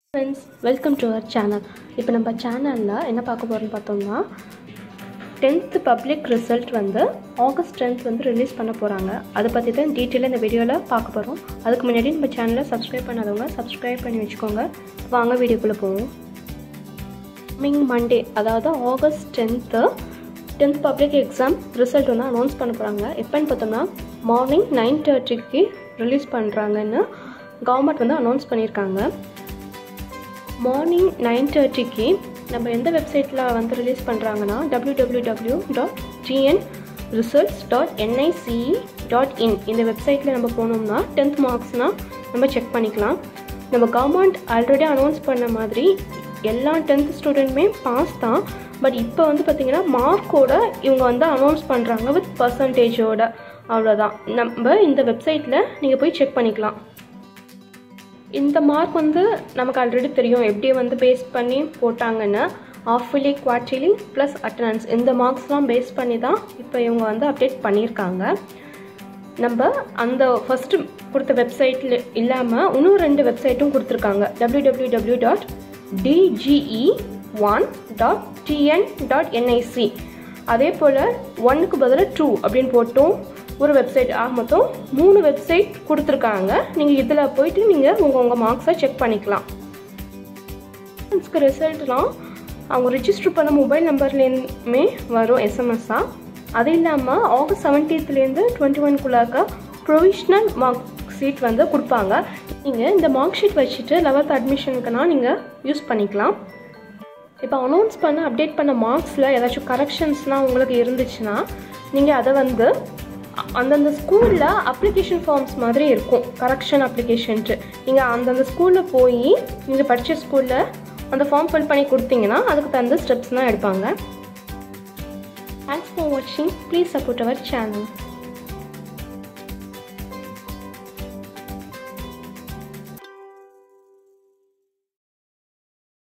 friends welcome to our channel இப்போ நம்ம சேனலில் என்ன பார்க்க போகிறோம்னு பார்த்தோம்னா டென்த்து பப்ளிக் ரிசல்ட் வந்து ஆகஸ்ட் டென்த் வந்து ரிலீஸ் பண்ண போகிறாங்க அதை பற்றி தான் டீட்டெயிலாக இந்த வீடியோவில் பார்க்க போகிறோம் அதுக்கு முன்னாடி நம்ம சேனலை சப்ஸ்கிரைப் பண்ணாதவங்க சப்ஸ்கிரைப் பண்ணி வச்சுக்கோங்க வாங்க வீடியோக்குள்ளே போவோம் கம்மிங் மண்டே அதாவது August tenth tenth public exam result வந்து அனௌன்ஸ் பண்ண போகிறாங்க எப்போன்னு பார்த்தோம்னா மார்னிங் நைன் தேர்ட்டிக்கு ரிலீஸ் பண்ணுறாங்கன்னு கவர்மெண்ட் வந்து அனௌன்ஸ் பண்ணியிருக்காங்க மார்னிங் நைன் தேர்ட்டிக்கு நம்ம எந்த வெப்சைட்டில் வந்து ரிலீஸ் பண்ணுறாங்கன்னா W W W dot GN results dot NICE dot in இந்த வெப்சைட்டில் நம்ம போனோம்னா டென்த் மார்க்ஸ்னால் நம்ம செக் பண்ணிக்கலாம் நம்ம கவர்மெண்ட் ஆல்ரெடி அனௌன்ஸ் பண்ண மாதிரி எல்லா டென்த் ஸ்டூடெண்ட்டுமே பாஸ் தான் பட் இப்போ வந்து பார்த்திங்கன்னா மார்க்கோட இவங்க வந்து அனௌன்ஸ் பண்ணுறாங்க வித் பர்சன்டேஜோட அவ்வளோதான் நம்ம இந்த வெப்சைட்டில் நீங்கள் போய் செக் பண்ணிக்கலாம் இந்த மார்க் வந்து நமக்கு ஆல்ரெடி தெரியும் எப்படி வந்து பேஸ் பண்ணி போட்டாங்கன்னு ஆஃப்லி குவார்டர்லி ப்ளஸ் அட்டண்டன்ஸ் இந்த மார்க்ஸ்லாம் பேஸ் பண்ணி தான் இப்போ இவங்க வந்து அப்டேட் பண்ணியிருக்காங்க நம்ம அந்த ஃபஸ்ட்டு கொடுத்த வெப்சைட்டில் இல்லாமல் இன்னும் ரெண்டு வெப்சைட்டும் கொடுத்துருக்காங்க W W W dot DGE one dot TN dot NIC அதே போல் ஒன்னுக்கு பதிலாக டூ அப்படின்னு போட்டும் ஒரு வெப்சைட் ஆக மொத்தம் மூணு வெப்சைட் கொடுத்துருக்காங்க நீங்கள் இதில் போயிட்டு நீங்கள் உங்கள் உங்கள் மார்க்ஸை செக் பண்ணிக்கலாம் ரிசல்ட்லாம் அவங்க ரிஜிஸ்டர் பண்ண மொபைல் நம்பர்லேருந்துமே வரும் எஸ்எம்எஸ்ஸாக அது இல்லாமல் ஆகஸ்ட் செவன்டீன்த்லேருந்து டுவெண்ட்டி ஒன்குள்ளாக்க ப்ரொவிஷ்னல் மார்க் ஷீட் வந்து கொடுப்பாங்க நீங்கள் இந்த மார்க் ஷீட் வச்சுட்டு லெவல்த் அட்மிஷனுக்குனா நீங்கள் யூஸ் பண்ணிக்கலாம் இப்போ அனௌன்ஸ் பண்ண அப்டேட் பண்ண மார்க்ஸில் ஏதாச்சும் கரெக்ஷன்ஸ்லாம் உங்களுக்கு இருந்துச்சுன்னா நீங்கள் அதை வந்து அந்தந்த ஸ்கூலில் அப்ளிகேஷன் ஃபார்ம்ஸ் மாதிரி இருக்கும் கரெக்ஷன் அப்ளிகேஷன்ட்டு நீங்கள் அந்தந்த ஸ்கூலில் போய் நீங்கள் படித்த ஸ்கூலில் அந்த ஃபார்ம் ஃபில் பண்ணி கொடுத்தீங்கன்னா அதுக்கு தகுந்த ஸ்டெப்ஸ் தான் எடுப்பாங்க தேங்க்ஸ் ஃபார் வாட்சிங் ப்ளீஸ் சப்போர்ட் அவர் சேனல்